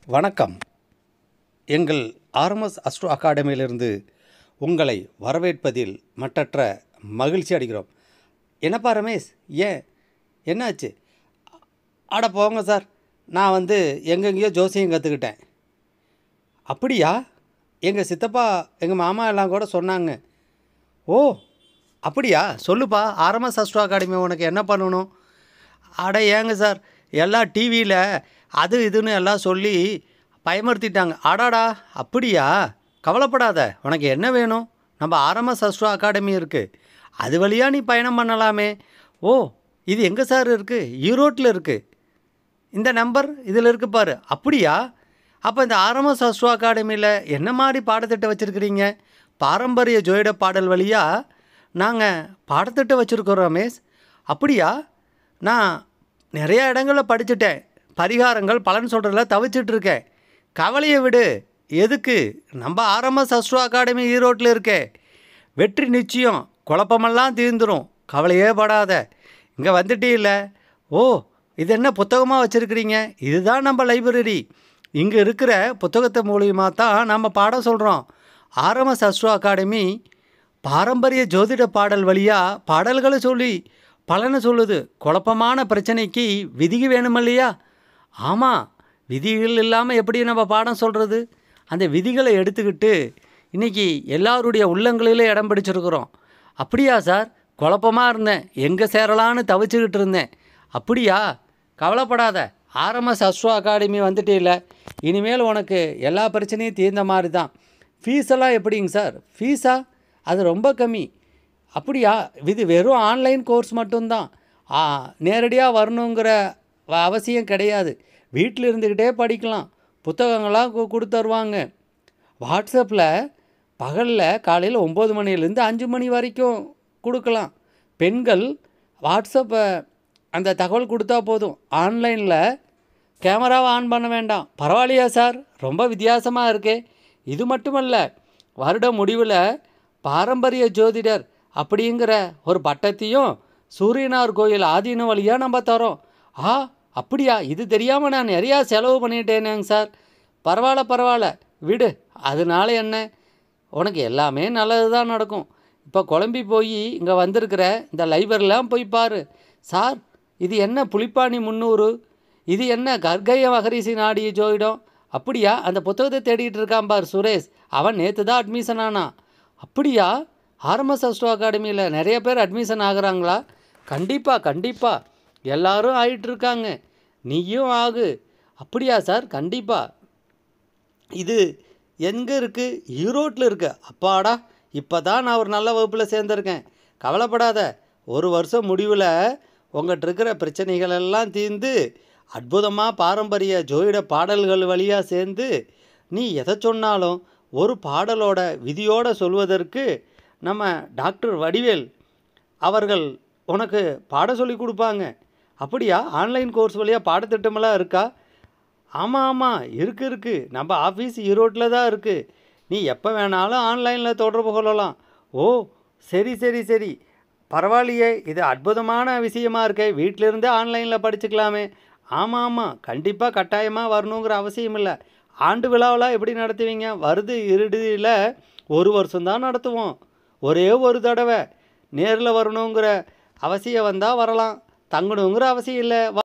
வணக்கம் எங்கள் RMS astro அகாடமியிலிருந்து உங்களை வரவேற்பதில் மட்டற்ற மகிழ்ச்சி அடைகிறோம் என்னப்பா ரமேஷ் ஏன் என்னாச்சு அட போங்க சார் நான் வந்து எங்கெங்கேயோ ஜோசியம் கற்றுக்கிட்டேன் அப்படியா எங்கள் சித்தப்பா எங்கள் மாமா எல்லாம் கூட சொன்னாங்க ஓ அப்படியா சொல்லுப்பா ஆர்எம்எஸ் அஸ்ட்ரோ அகாடமி உனக்கு என்ன பண்ணணும் அட ஏங்க சார் எல்லாம் டிவியில் அது இதுன்னு எல்லாம் சொல்லி பயமுறுத்திட்டாங்க அடாடா அப்படியா கவலைப்படாத உனக்கு என்ன வேணும் நம்ம ஆர்எம்எஸ் அஸ்ட்ரோ அகாடமி இருக்குது அது வழியாக நீ பயணம் பண்ணலாமே ஓ இது எங்கே சார் இருக்குது ஈரோட்டில் இருக்குது இந்த நம்பர் இதில் இருக்கு பாரு அப்படியா அப்போ இந்த ஆர்எம்எஸ் அஸ்ட்ரோ அகாடமியில் என்ன மாதிரி பாடத்திட்டம் வச்சுருக்கிறீங்க பாரம்பரிய ஜோயிட பாடல் வழியாக நாங்கள் பாடத்திட்டம் வச்சுருக்கோம் ரமேஷ் அப்படியா நான் நிறையா இடங்களில் படிச்சுட்டேன் பரிகாரங்கள் பலன் சொல்கிறதுல தவிச்சிட்டு இருக்கேன் கவலையை விடு எதுக்கு நம்ம ஆர்எம்எஸ் அஸ்ட்ரோ அகாடமி ஈரோட்டில் இருக்கே வெற்றி நிச்சயம் குழப்பமெல்லாம் தீர்ந்துடும் கவலையே படாத இங்கே வந்துட்டே இல்லை ஓ இது என்ன புத்தகமாக வச்சுருக்கிறீங்க இதுதான் நம்ம லைப்ரரி இங்கே இருக்கிற புத்தகத்தை மூலியமாக தான் நம்ம பாடம் சொல்கிறோம் ஆர்எம்எஸ் அஸ்ட்ரோ அகாடமி பாரம்பரிய ஜோதிட பாடல் வழியாக பாடல்களை சொல்லி பலனை சொல்லுது குழப்பமான பிரச்சனைக்கு விதிக்கு வேணும் இல்லையா ஆமாம் விதிகள் இல்லாமல் எப்படி நம்ம பாடம் சொல்கிறது அந்த விதிகளை எடுத்துக்கிட்டு இன்றைக்கி எல்லாருடைய உள்ளங்களிலே இடம் பிடிச்சிருக்கிறோம் அப்படியா சார் குழப்பமாக இருந்தேன் எங்கே சேரலான்னு தவிச்சுக்கிட்டு இருந்தேன் அப்படியா கவலைப்படாத ஆர்எம்எஸ் அஸ்ட்ரோ அகாடமி வந்துட்டே இல்லை இனிமேல் உனக்கு எல்லா பிரச்சனையும் தீர்ந்த மாதிரி தான் ஃபீஸெல்லாம் எப்படிங்க சார் ஃபீஸா அது ரொம்ப கம்மி அப்படியா இது வெறும் ஆன்லைன் கோர்ஸ் மட்டும்தான் ஆ நேரடியாக வரணுங்கிற வ- அவசியம் கிடையாது வீட்டில் இருந்துக்கிட்டே படிக்கலாம் புத்தகங்களாக கு- கொடுத்தருவாங்க வாட்ஸ்அப்பில் பகலில் காலையில் ஒம்பது மணிலேருந்து அஞ்சு மணி வரைக்கும் கொடுக்கலாம் பெண்கள் வாட்ஸ்அப்பை அந்த தகவல் கொடுத்தா போதும் ஆன்லைனில் கேமராவை ஆன் பண்ண வேண்டாம் பரவாயில்லையா சார் ரொம்ப வித்தியாசமாக இருக்கே இது மட்டுமல்ல வருட முடிவில் பாரம்பரிய ஜோதிடர் அப்படிங்கிற ஒரு பட்டத்தையும் சூரியனார் கோயில் ஆதீன வழியாக நம்ம தரோம் ஆ அப்படியா இது தெரியாமல் நான் நிறையா செலவு பண்ணிட்டேனேங்க சார் பரவாயில்ல பரவாயில்ல விடு அதனால என்ன உனக்கு எல்லாமே நல்லது தான் நடக்கும் இப்போ குழம்பி போய் இங்கே வந்திருக்கிற இந்த லைப்ரரிலாம் போய் பாரு சார் இது என்ன புலிப்பாணி முந்நூறு இது என்ன கர்க்கைய மகரிஷி நாடிய ஜோயிடம் அப்படியா அந்த புத்தகத்தை தேடிட்டு இருக்கான் பார் சுரேஷ் அவன் நேற்று தான் அட்மிஷன் ஆனான் அப்படியா ஆர்எம்எஸ் அஸ்ட்ரோ அகாடமியில் நிறைய பேர் அட்மிஷன் ஆகுறாங்களா கண்டிப்பாக கண்டிப்பாக எல்லாரும் ஆயிட்டு இருக்காங்க நீயும் ஆகு அப்படியா சார் கண்டிப்பாக இது எங்கே இருக்குது ஈரோட்டில் இருக்கு அப்பாடா இப்போ தான் நான் ஒரு நல்ல வகுப்பில் சேர்ந்துருக்கேன் கவலைப்படாத ஒரு வருஷம் முடிவில் உங்கள்கிட்ட இருக்கிற பிரச்சனைகள் எல்லாம் தீர்ந்து அற்புதமாக பாரம்பரிய ஜோதிட பாடல்கள் வழியாக சேர்ந்து நீ எதை சொன்னாலும் ஒரு பாடலோட விதியோட சொல்வதற்கு நம்ம டாக்டர் வடிவேல் அவர்கள் உனக்கு பாடம் சொல்லி கொடுப்பாங்க அப்படியா ஆன்லைன் கோர்ஸ் வழியாக பாடத்திட்டமெல்லாம் இருக்கா ஆமாம் ஆமாம் இருக்குது இருக்குது நம்ம ஆஃபீஸ் ஈரோட்டில் தான் இருக்குது நீ எப்போ வேணாலும் ஆன்லைனில் தொடர்பு கொள்ளலாம் ஓ சரி சரி சரி பரவாயில்லையே இது அற்புதமான விஷயமா இருக்கே வீட்டிலிருந்தே ஆன்லைனில் படிச்சுக்கலாமே ஆமாம் ஆமாம் கண்டிப்பாக கட்டாயமாக வரணுங்கிற அவசியம் இல்லை ஆண்டு விழாவெல்லாம் எப்படி நடத்துவீங்க வருது இருடியில் ஒரு வருஷம்தான் நடத்துவோம் ஒரே ஒரு தடவை நேரில் வரணுங்கிற அவசியம் வந்தால் வரலாம் தங்கணுங்கிற அவசியம் இல்லை